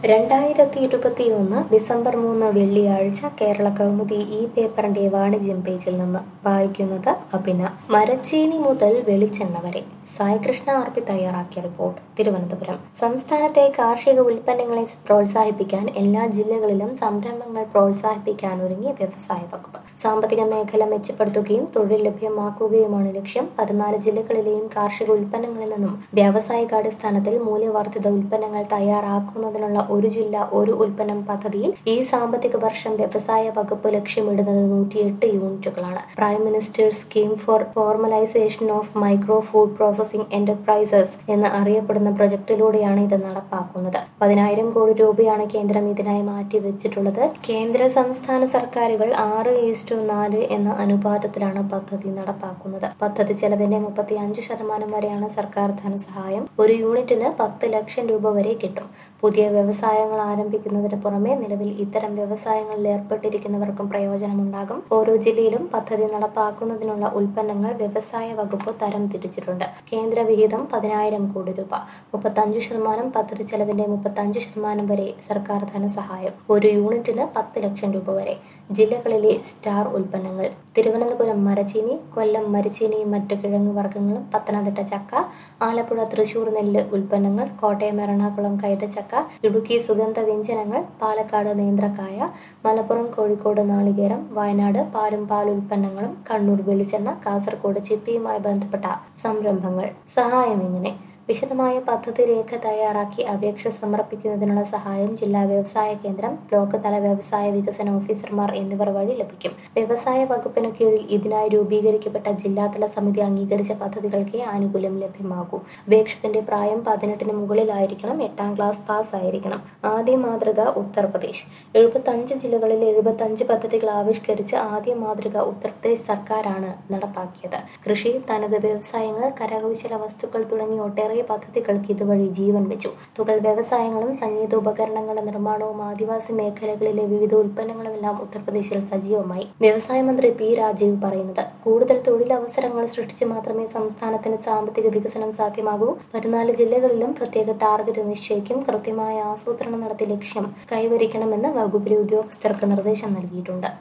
രണ്ടായിരത്തി ഇരുപത്തിയൊന്ന് ഡിസംബർ മൂന്ന് വെള്ളിയാഴ്ച കേരള കൗമുദി ഈ പേപ്പറിന്റെ വാണിജ്യം പേജിൽ നിന്ന് വായിക്കുന്നത് അഭിന മരച്ചീനി മുതൽ വെളിച്ചെണ്ണ വരെ സായികൃഷ്ണ ആർ പി തയ്യാറാക്കിയ റിപ്പോർട്ട് തിരുവനന്തപുരം സംസ്ഥാനത്തെ കാർഷിക ഉൽപ്പന്നങ്ങളെ പ്രോത്സാഹിപ്പിക്കാൻ എല്ലാ ജില്ലകളിലും സംരംഭങ്ങൾ പ്രോത്സാഹിപ്പിക്കാൻ ഒരുങ്ങി വ്യവസായ വകുപ്പ് സാമ്പത്തിക മേഖല മെച്ചപ്പെടുത്തുകയും തൊഴിൽ ലഭ്യമാക്കുകയുമാണ് ലക്ഷ്യം പതിനാല് ജില്ലകളിലെയും കാർഷിക ഉൽപ്പന്നങ്ങളിൽ നിന്നും വ്യാവസായികാടിസ്ഥാനത്തിൽ മൂല്യവർദ്ധിത ഉൽപ്പന്നങ്ങൾ തയ്യാറാക്കുന്നതിനുള്ള ഒരു ജില്ല ഒരു ഉൽപ്പന്നം പദ്ധതിയിൽ ഈ സാമ്പത്തിക വർഷം വ്യവസായ വകുപ്പ് ലക്ഷ്യമിടുന്നത് നൂറ്റിയെട്ട് യൂണിറ്റുകളാണ് prime minister scheme for formalisation of micro food processing enterprises എന്ന് അറിയപ്പെടുന്ന പ്രൊജക്ടിലൂടെയാണ് ഇത് നടപ്പാക്കുന്നത് പതിനായിരം കോടി രൂപയാണ് കേന്ദ്രം ഇതിനായി മാറ്റിവെച്ചിട്ടുള്ളത് കേന്ദ്ര സംസ്ഥാന സർക്കാരുകൾ ആറ് ഈസ്റ്റു നാല് എന്ന അനുപാതത്തിലാണ് പദ്ധതി നടപ്പാക്കുന്നത് പദ്ധതി ചെലവിന്റെ മുപ്പത്തി അഞ്ച് ശതമാനം വരെയാണ് സർക്കാർ ധനസഹായം ഒരു യൂണിറ്റിന് പത്ത് ലക്ഷം രൂപ വരെ കിട്ടും പുതിയ വ്യവസായങ്ങൾ ആരംഭിക്കുന്നതിന് പുറമെ നിലവിൽ ഇത്തരം വ്യവസായങ്ങളിൽ ഏർപ്പെട്ടിരിക്കുന്നവർക്കും പ്രയോജനമുണ്ടാകും ഓരോ ജില്ലയിലും പദ്ധതി നടപ്പാക്കുന്നതിനുള്ള ഉൽപ്പന്നങ്ങൾ വ്യവസായ വകുപ്പ് തരം തിരിച്ചിട്ടുണ്ട് കേന്ദ്ര വിഹിതം പതിനായിരം കോടി രൂപ മുപ്പത്തഞ്ച് ശതമാനം പദ്ധതി ചെലവിന്റെ മുപ്പത്തഞ്ച് ശതമാനം വരെ സർക്കാർ ധനസഹായം ഒരു യൂണിറ്റിന് പത്ത് ലക്ഷം രൂപ വരെ ജില്ലകളിലെ സ്റ്റാർ ഉൽപ്പന്നങ്ങൾ തിരുവനന്തപുരം മരച്ചീനി കൊല്ലം മരച്ചീനിയും മറ്റു കിഴങ്ങ് വർഗ്ഗങ്ങളും പത്തനംതിട്ട ചക്ക ആലപ്പുഴ തൃശൂർ നെല്ല് ഉൽപ്പന്നങ്ങൾ കോട്ടയം എറണാകുളം കൈതച്ചക്ക ഇടുക്കി സുഗന്ധ വ്യഞ്ജനങ്ങൾ പാലക്കാട് നേന്ത്രക്കായ മലപ്പുറം കോഴിക്കോട് നാളികേരം വയനാട് പാലും പാൽ ഉൽപ്പന്നങ്ങളും കണ്ണൂർ വെളിച്ചെണ്ണ കാസർഗോഡ് ചിപ്പിയുമായി ബന്ധപ്പെട്ട സംരംഭങ്ങൾ സഹായം ഇങ്ങനെ വിശദമായ പദ്ധതി രേഖ തയ്യാറാക്കി അപേക്ഷ സമർപ്പിക്കുന്നതിനുള്ള സഹായം ജില്ലാ വ്യവസായ കേന്ദ്രം ബ്ലോക്ക് തല വ്യവസായ വികസന ഓഫീസർമാർ എന്നിവർ വഴി ലഭിക്കും വ്യവസായ വകുപ്പിന് കീഴിൽ ഇതിനായി രൂപീകരിക്കപ്പെട്ട ജില്ലാതല സമിതി അംഗീകരിച്ച പദ്ധതികൾക്ക് ആനുകൂല്യം ലഭ്യമാകൂ അപേക്ഷകന്റെ പ്രായം പതിനെട്ടിന് മുകളിലായിരിക്കണം എട്ടാം ക്ലാസ് പാസ് ആയിരിക്കണം ആദ്യ മാതൃക ഉത്തർപ്രദേശ് എഴുപത്തഞ്ച് ജില്ലകളിൽ എഴുപത്തഞ്ച് പദ്ധതികൾ ആവിഷ്കരിച്ച് ആദ്യ മാതൃക ഉത്തർപ്രദേശ് സർക്കാരാണ് നടപ്പാക്കിയത് കൃഷി തനത് വ്യവസായങ്ങൾ കരകൗശല വസ്തുക്കൾ തുടങ്ങി ഒട്ടേറെ പദ്ധതികൾക്ക് ഇതുവഴി ജീവൻ വെച്ചു തുകൽ വ്യവസായങ്ങളും സംഗീത ഉപകരണങ്ങളുടെ നിർമ്മാണവും ആദിവാസി മേഖലകളിലെ വിവിധ ഉൽപ്പന്നങ്ങളുമെല്ലാം ഉത്തർപ്രദേശിൽ സജീവമായി വ്യവസായ മന്ത്രി പി രാജീവ് പറയുന്നത് കൂടുതൽ തൊഴിലവസരങ്ങൾ സൃഷ്ടിച്ച് മാത്രമേ സംസ്ഥാനത്തിന് സാമ്പത്തിക വികസനം സാധ്യമാകൂ പതിനാല് ജില്ലകളിലും പ്രത്യേക ടാർഗറ്റ് നിശ്ചയിക്കും കൃത്യമായ ആസൂത്രണം നടത്തി ലക്ഷ്യം കൈവരിക്കണമെന്ന് വകുപ്പിലെ ഉദ്യോഗസ്ഥർക്ക് നിർദ്ദേശം നൽകിയിട്ടുണ്ട്